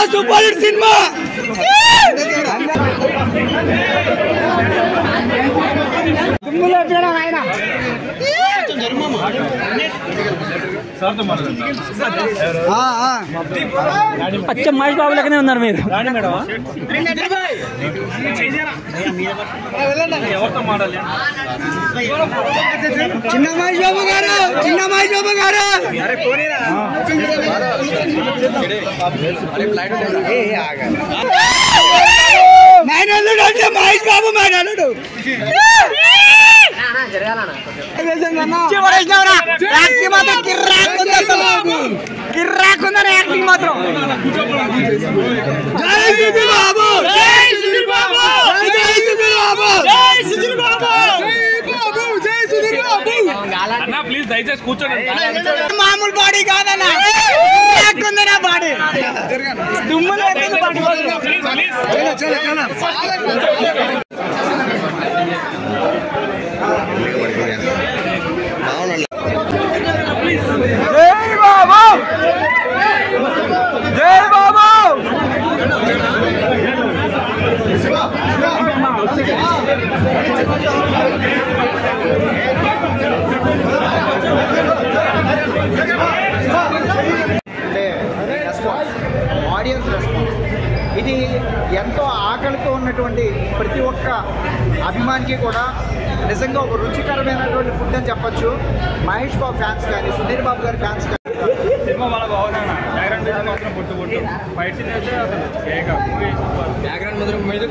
Super hit cinema అచ్చ మహేష్ బాబు లెక్కనే ఉన్నారు మీరు చిన్న మహేష్ బాబు గారు చిన్న మహేష్ బాబు గారు మేనల్లుడు అంటే మహేష్ బాబు మేనల్లుడు యాక్టింగ్ మాత్రం కిర్రాకుంది అసలు. కిర్రాకుందని యాక్టింగ్ మాత్రం జై సుధీర్ బాబు జై సుధీర్ బాబు జై సుధీర్ బాబు జై సుధీర్ బాబు జై సుధీర్ బాబు అన్నా ప్లీజ్ దయచేసి కూర్చోండి మామూలు బాడీ కాదన్న కిర్రాకుంది నా బాడీ దుమ్ములు పెట్టింది బాడీ ప్లీజ్ ప్లీజ్ జై బాబు జై బాబు అంటే రెస్పాన్స్ ఆడియన్స్ రెస్పాన్స్ ఇది ఎంతో ఆకలితో ఉన్నటువంటి ప్రతి ఒక్క అభిమానికి కూడా నిజంగా ఒక రుచికరమైనటువంటి ఫుడ్ అని చెప్పొచ్చు మహేష్ బాబు ఫ్యాన్స్ కానీ సుధీర్ బాబు గారి ఫ్యాన్స్ కానీ సినిమా చాలా బాగుందన్న బ్యాక్గ్రౌండ్ మ్యూజిక్ మాత్రం పుట్టు పుట్టు ఫైట్ సీన్ అయితే అసలు ఏక మూవీ సూపర్